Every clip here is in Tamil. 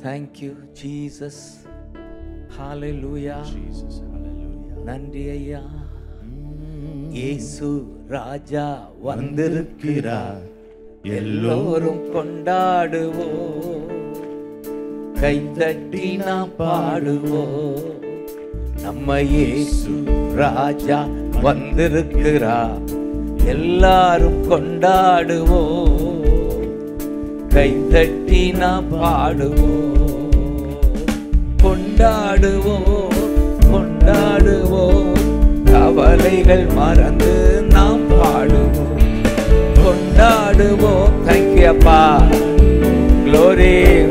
Thank you, Jesus. Hallelujah. Jesus, hallelujah. நன்றி ஐயா இயேசு ராஜா வந்திருக்கிறார் எல்லோரும் கொண்டாடுவோம் கைத்தட்டி நாம் பாடுவோம் நம்ம இயேசு ராஜா வந்திருக்கிறார் எல்லாரும் கொண்டாடுவோம் கைத்தட்டி நாம் பாடுவோம் கொண்டாடுவோம் கொண்டாடுவோம் கவலைகள் மறந்து நாம் பாடுவோம் கொண்டாடுவோம் தேங்க்யூ அப்பா க்ளோரி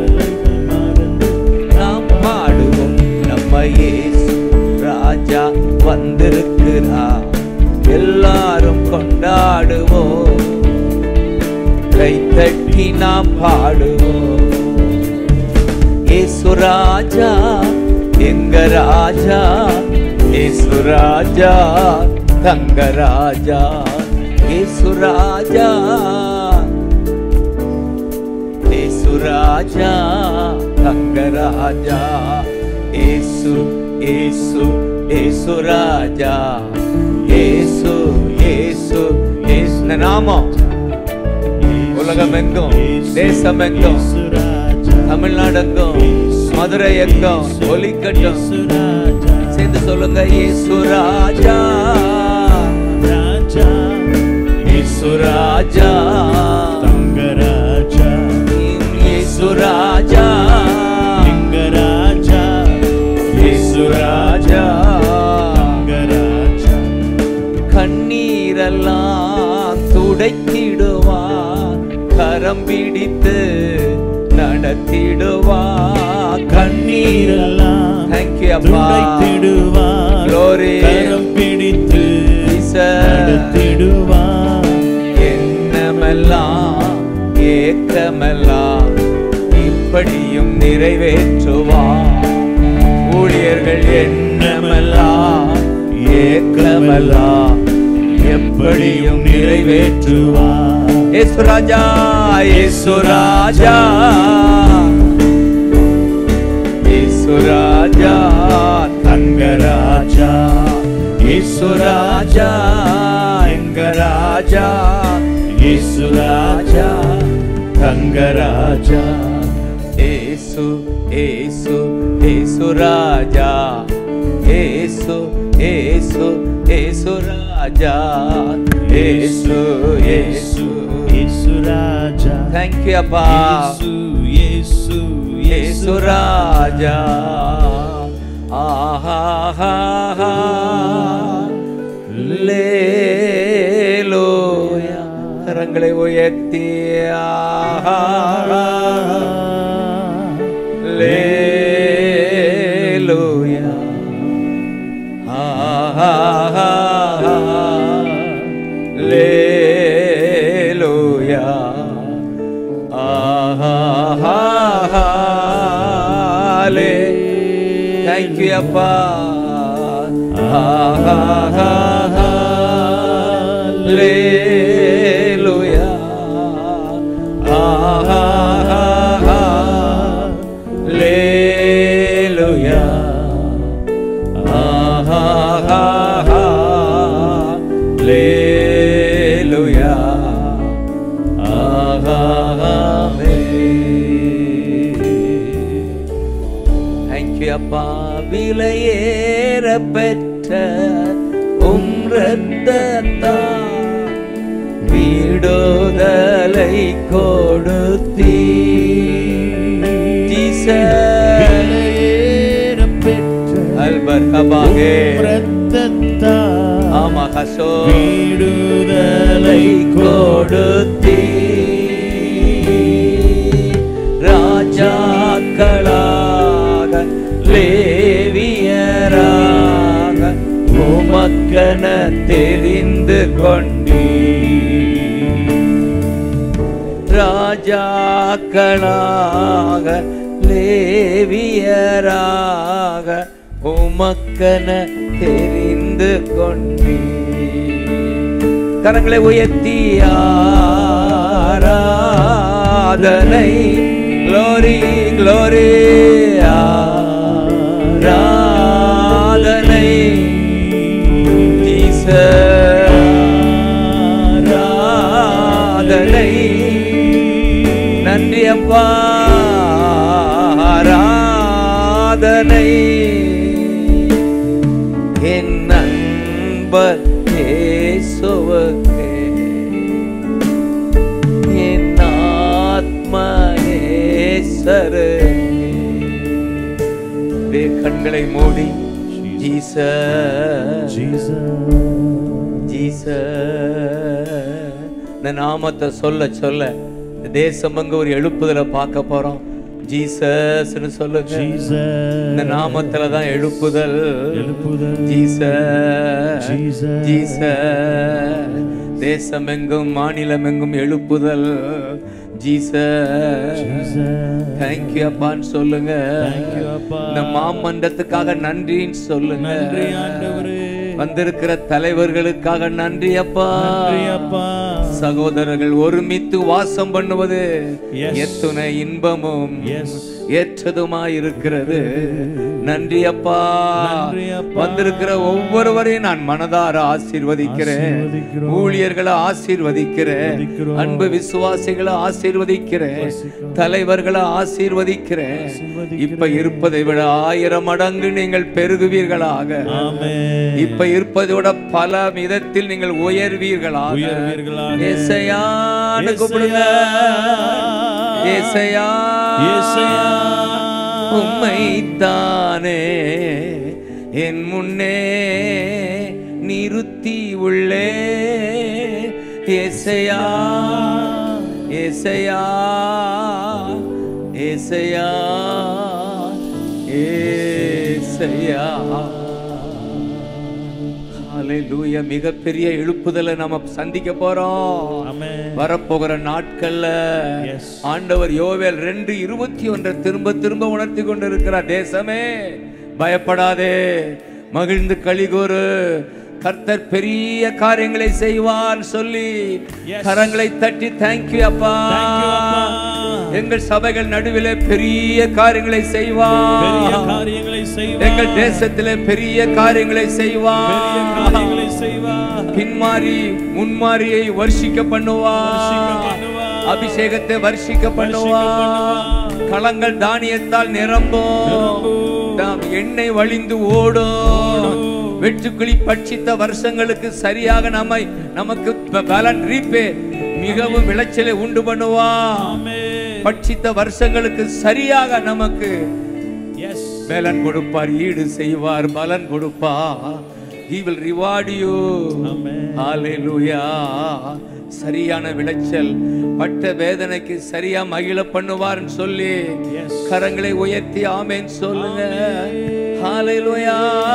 நாம் பாடுவோம் நம்ம இயேசு ராஜா வந்திருக்கிறார் எல்லாரும் கொண்டாடுவோம் கைத்தட்டி நாம் பாடுவோம் இயேசு ராஜா எங்க ராஜா இயேசு ராஜா தங்க ராஜா இயேசு ராஜா இயேசு ராஜா தங்க ராஜா இயேசு இயேசு இயேசு ராஜா இயேசு இயேசு இயேசு இந்த நாமம் உலகமெங்கும் தேசமெங்கும் தமிழ்நாடெங்கும் மதுரை எங்கும் ஒலிக்கட்டும் சேர்ந்து சொல்லுங்க இயேசு ராஜா இயேசு ராஜா இயேசு ராஜா இயேசு ராஜா கண்ணீரெல்லாம் துடைத்திடுவார் கரம் பிடித்து நடத்திடுவார் கண்ணீர் தேங்க்யூ அப்பா Glory. Jesus. எண்ணமெல்லாம் ஏக்கமெல்லாம் இப்படியும் நிறைவேற்றுவார் ஊழியர்கள் எண்ணமெல்லாம் ஏக்கமெல்லாம் எப்படியும் நிறைவேற்றுவார் இயேசு ராஜா இயேசு ராஜா இயேசு ராஜா தங்க ராஜா இயேசு ராஜா எங்க ராஜா இயேசு ராஜா தங்க ராஜா இயேசு இயேசு இயேசு ராஜா இயேசு இயேசு இயேசு ராஜா இயேசு இயேசு Thank you, அப்பா இயேசு ராஜா ஆஹா லேலோயா கரங்களை உயர்த்தி ஆஹா லேலோயா ஆஹா லேலோயா ஆஹாலே தேங்க்யூ அப்பா லேலுயா லேலுயா லேலுயா தேங்க்யூ அப்பா விலையேற பெற்ற உம் ரத்தத்தா வீடுதலை கொடுத்தீ அல்பர் கபாகே ஆமா கசோ விடுதலை கொடுத்தீ ராஜாக்களாக லேவியராக உமக்கன தெரிந்து கொண்டீ ராஜாக்களாக லேவியராக உமக்கன தெரிந்து கொண்டீ கரங்களை உயர்த்தி ஆராதனை glory, glory, ஆராதனை ஆராதனை நன்றி அப்பா ஆராதனை என் நண்பர் இயேசுவுக்கே என் ஆத்மா இயேசருக்கே அப்படியே கண்களை மூடி ஜீச ஜீச இந்த நாமத்தை சொல்ல சொல்ல இந்த தேசம் அங்க ஒரு எழுப்புதலை பார்க்க போறோம் ஜீசஸ்னு சொல்லுங்க இந்த நாமத்துல தான் எழுப்புதல் எழுப்புதல். ஜீச Jesus. ஜீச தேசமெங்கும் மாநிலமெங்கும் எழுப்புதல் ஜீச தேங்க்யூ அப்பான்னு சொல்லுங்க Thank you, அப்பா. இந்த மாமன்றத்துக்காக நன்றின்னு சொல்லுங்க நன்றி ஆண்டவரே வந்திருக்கிற தலைவர்களுக்காக நன்றி அப்பா நன்றி அப்பா சகோதரர்கள் ஒருமித்து வாசம் பண்ணுவது Yes. எத்துணை இன்பமும் Yes. ஏற்றதுமாய் இருக்கிறது நன்றி அப்பா நன்றி அப்பா. வந்திருக்கிற ஒவ்வொருவரையும் நான் மனதார ஆசீர்வதிக்கிறேன் ஆசீர்வதிக்கிறோம். ஊழியர்களை ஆசீர்வதிக்கிறேன் ஆசீர்வதிக்கிறோம். அன்பு விசுவாசிகளை ஆசீர்வதிக்கிறேன் ஆசீர்வதிக்கிறோம். தலைவர்களை ஆசீர்வதிக்கிறேன் ஆசீர்வதிக்கிறேன். இப்ப இருப்பதை விட ஆயிரம் மடங்கு நீங்கள் பெருகுவீர்களாக ஆமென் இப்ப இருப்பதை விட பல விதத்தில் நீங்கள் உயர்வீர்களாக உயர்வீர்களாக. ஏசையான்னு கூப்பிடுங்க ஏசையா ஏசையா. உம்மைத்தானே என் முன்னே நிறுத்தி உள்ளே ஏசையா ஏசையா ஏசையா ஏசையா ஹalleluya மிகப்பெரிய எழுப்புதலை நாம சந்திக்க போறோம் ஆமென் வரப்போகிற நாட்கள்ல Yes. ஆண்டவர் யோவேல் ரெண்டு இருபத்தி ஒன்றை திரும்ப திரும்ப உணர்த்தி கொண்டிருக்கிறார் தேசமே பயப்படாதே மகிழ்ந்து கலிகூறு கர்த்தர் பெரிய காரியங்களை செய்வார் சொல்லி Yes. கரங்களை தட்டி தேங்க்யூ அப்பா Thank you, அப்பா. எங்கள் சபைகள் நடுவிலே பெரிய காரியங்களை பெரிய செய்வார் காரியங்களை செய்வார் எங்கள் தேசத்திலே பெரிய காரியங்களை பெரிய செய்வார் காரியங்களை செய்வார் பின்மாறி முன்மாரியை வர்ஷிக்க பண்ணுவா வர்ஷிக்க பண்ணுவா. அபிஷேகத்தை வர்ஷிக்க பண்ணுவா பண்ணுவா. களங்கள் தானியத்தால் நிரம்பும் நிரம்பும். தாம் எண்ணெய் வழிந்து ஓடும் வெட்டுக்கிளி பட்சித்த வருஷங்களுக்கு சரியாக நம்மை நமக்கு ப- பலன் ரீப்பே மிகவும் விளைச்சலை உண்டு பண்ணுவா ஆமென் பட்சித்த வருஷங்களுக்கு சரியாக நமக்கு எஸ் பலன் கொடுப்பார் ஈடு செய்வார் பலன் கொடுப்பார் he will reward you Amen. ஹalleluya சரியான விளைச்சல் பட்ட வேதனைக்கு சரியா மகிழ பண்ணுவார்னு சொல்லி Yes. கரங்களை உயர்த்தி ஆமென் சொல்லுங்க ஹalleluya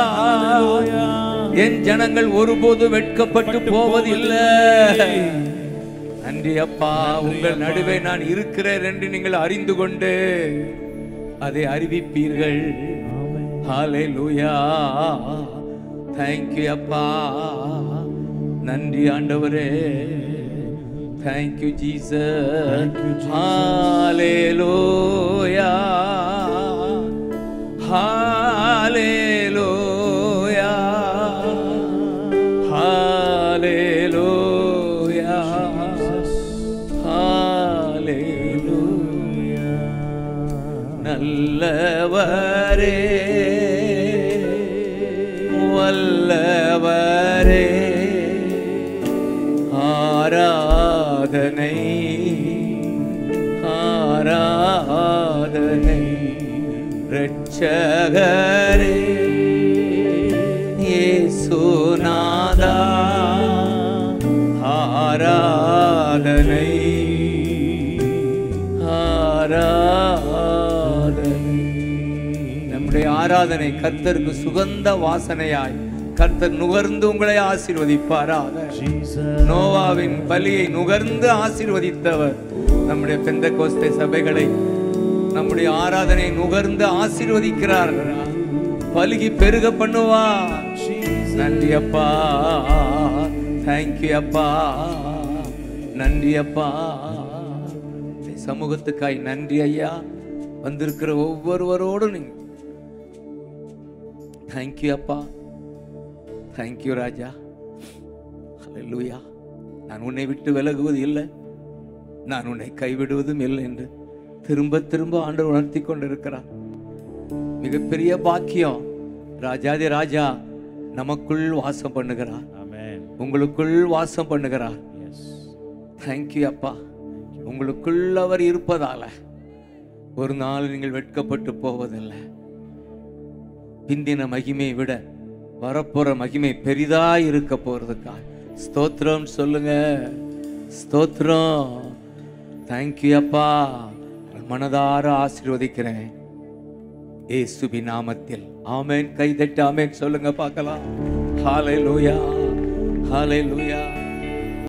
என் ஜனங்கள் ஒருபோது வெட்கப்பட்டு போவதில்லை நன்றி அப்பா உங்கள் நடுவே நான் இருக்கிறேன் என்று நீங்கள் அறிந்து கொண்டு அதை அறிவிப்பீர்கள் ஹalleluya thank you அப்பா நன்றி ஆண்டவரே thank you jesus Thank you, Jesus. hallelujah hallelujah hallelujah hallelujah நல்லவரே வல்லவரே ஆராதனை ஆராதனை ரட்சகரே இயேசுநாதா ஆராதனை ஆராதனை நம்முடைய ஆராதனை கர்த்தருக்கு சுகந்த வாசனையாய் கர்த்தர் நுகர்ந்து உங்களை ஆசீர்வதிப்பாராக நோவாவின் பலியை நுகர்ந்து ஆசீர்வதித்தவர் நம்முடைய பெந்த கோஸ்தை சபைகளை நம்முடைய ஆராதனை நுகர்ந்து ஆசீர்வதிக்கிறார் பலுகி பெருக பண்ணுவா நன்றி அப்பா தேங்க்யூ அப்பா நன்றி அப்பா சமூகத்துக்காய் நன்றி ஐயா வந்திருக்கிற ஒவ்வொருவரோடும் நீங்க தேங்க்யூ அப்பா தேங்க்யூ ராஜா ஹalleluya நான் உன்னை விட்டு விலகுவது இல்லை நான் உன்னை கைவிடுவதும் இல்லை என்று திரும்ப திரும்ப ஆண்டவர் உணர்த்தி கொண்டிருக்கிறார் மிகப்பெரிய பாக்கியம் ராஜாதி ராஜா நமக்குள் வாசம் பண்ணுகிறார் Amen. உங்களுக்குள் வாசம் பண்ணுகிறார் Yes. தேங்க்யூ அப்பா உங்களுக்குள் அவர் இருப்பதால ஒரு நாள் நீங்கள் வெட்கப்பட்டு போவதில்லை பிந்தின மகிமையை விட வரப்போற மகிமை பெரிதா இருக்க போறதுக்கா ஸ்தோத்திரம் சொல்லுங்க ஸ்தோத்திரம் தேங்க்யூ அப்பா மனதார ஆசீர்வதிக்கிறேன் ஏசுபி நாமத்தில் ஆமென் கைதட்டு ஆமென் சொல்லுங்க பார்க்கலாம் ஹalleluya ஹalleluya